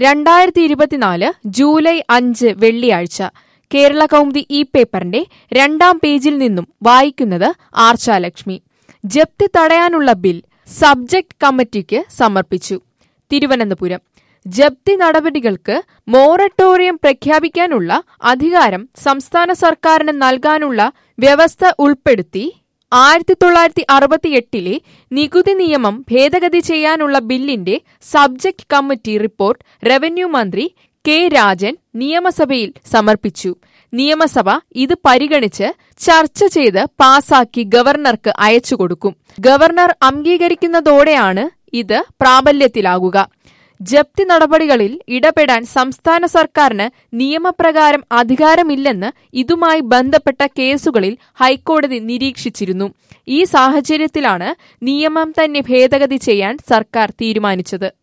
രണ്ടായിരത്തി ഇരുപത്തിനാല് ജൂലൈ അഞ്ച് വെള്ളിയാഴ്ച കേരള കൗമുദി ഈ പേപ്പറിന്റെ രണ്ടാം പേജിൽ നിന്നും വായിക്കുന്നത് ആർച്ചാലക്ഷ്മി ജപ്തി തടയാനുള്ള ബിൽ സബ്ജക്ട് കമ്മിറ്റിക്ക് സമർപ്പിച്ചു തിരുവനന്തപുരം ജപ്തി നടപടികൾക്ക് മൊറട്ടോറിയം പ്രഖ്യാപിക്കാനുള്ള അധികാരം സംസ്ഥാന സർക്കാരിന് നൽകാനുള്ള വ്യവസ്ഥ ഉൾപ്പെടുത്തി ആയിരത്തി തൊള്ളായിരത്തി അറുപത്തിയെട്ടിലെ നികുതി നിയമം ഭേദഗതി ചെയ്യാനുള്ള ബില്ലിന്റെ സബ്ജക്ട് കമ്മിറ്റി റിപ്പോർട്ട് റവന്യൂ മന്ത്രി കെ രാജൻ നിയമസഭയിൽ സമർപ്പിച്ചു നിയമസഭ ഇത് പരിഗണിച്ച് ചർച്ച ചെയ്ത് പാസാക്കി ഗവർണർക്ക് അയച്ചുകൊടുക്കും ഗവർണർ അംഗീകരിക്കുന്നതോടെയാണ് ഇത് പ്രാബല്യത്തിലാകുക ജപ്തി നടപടികളിൽ ഇടപെടാൻ സംസ്ഥാന സർക്കാരിന് നിയമപ്രകാരം അധികാരമില്ലെന്ന് ഇതുമായി ബന്ധപ്പെട്ട കേസുകളിൽ ഹൈക്കോടതി നിരീക്ഷിച്ചിരുന്നു ഈ സാഹചര്യത്തിലാണ് നിയമം തന്നെ ഭേദഗതി ചെയ്യാൻ സർക്കാർ തീരുമാനിച്ചത്